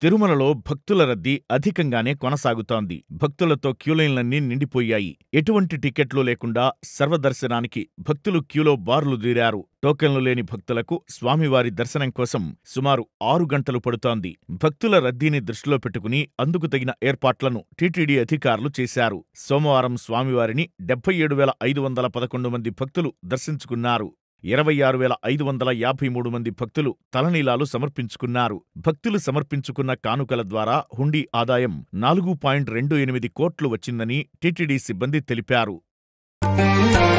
తిరుమలలో భక్తుల రద్దీ అధికంగానే కొనసాగుతోంది భక్తులతో క్యూలైన్లన్నీ నిండిపోయాయి ఎటువంటి టికెట్లు లేకుండా సర్వదర్శనానికి భక్తులు క్యూలో బారులు తీరారు టోకెన్లు లేని భక్తులకు స్వామివారి దర్శనం కోసం సుమారు ఆరు గంటలు పడుతోంది భక్తుల రద్దీని దృష్టిలో పెట్టుకుని అందుకు తగిన ఏర్పాట్లను టీటీడీ అధికారులు చేశారు సోమవారం స్వామివారిని డెబ్బై ఏడు వేల ఐదు వందల పదకొండు మంది భక్తులు దర్శించుకున్నారు ఇరవై ఆరు వేల ఐదు వందల యాభై మూడు మంది భక్తులు తలనీలాలు సమర్పించుకున్నారు భక్తులు సమర్పించుకున్న కానుకల ద్వారా హుండీ ఆదాయం నాలుగు పాయింట్ రెండు ఎనిమిది కోట్లు వచ్చిందని టీటీడీ సిబ్బంది తెలిపారు